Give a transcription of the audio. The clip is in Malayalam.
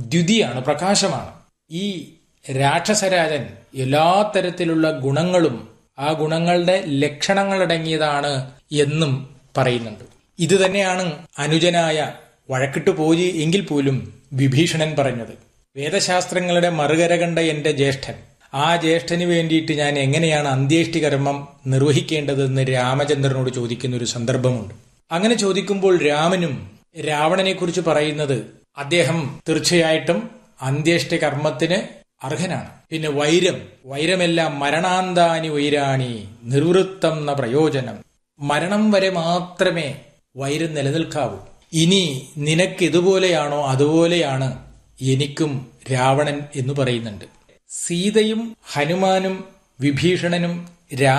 ദ്യുതിയാണ് പ്രകാശമാണ് ഈ രാക്ഷസരാജൻ എല്ലാ തരത്തിലുള്ള ഗുണങ്ങളും ആ ഗുണങ്ങളുടെ ലക്ഷണങ്ങളടങ്ങിയതാണ് എന്നും പറയുന്നുണ്ട് ഇത് തന്നെയാണ് അനുജനായ വഴക്കിട്ട് പോയി എങ്കിൽ പോലും വിഭീഷണൻ പറഞ്ഞത് വേദശാസ്ത്രങ്ങളുടെ മറുകര കണ്ട എന്റെ ജ്യേഷ്ഠൻ ആ ജ്യേഷ്ഠന് വേണ്ടിയിട്ട് ഞാൻ എങ്ങനെയാണ് അന്ത്യേഷ്ടി കർമ്മം നിർവഹിക്കേണ്ടതെന്ന് രാമചന്ദ്രനോട് ചോദിക്കുന്ന ഒരു സന്ദർഭമുണ്ട് അങ്ങനെ ചോദിക്കുമ്പോൾ രാമനും രാവണനെ കുറിച്ച് പറയുന്നത് അദ്ദേഹം തീർച്ചയായിട്ടും അന്ത്യേഷ്ടി കർമ്മത്തിന് അർഹനാണ് പിന്നെ വൈരം വൈരമെല്ലാം മരണാന്താനി വൈരാണി നിർവൃത്തം എന്ന പ്രയോജനം മരണം വരെ മാത്രമേ വൈരം നിലനിൽക്കാവൂ ഇനി നിനക്ക് ഇതുപോലെയാണോ അതുപോലെയാണ് എനിക്കും രാവണൻ എന്ന് പറയുന്നുണ്ട് സീതയും ഹനുമാനും വിഭീഷണനും രാ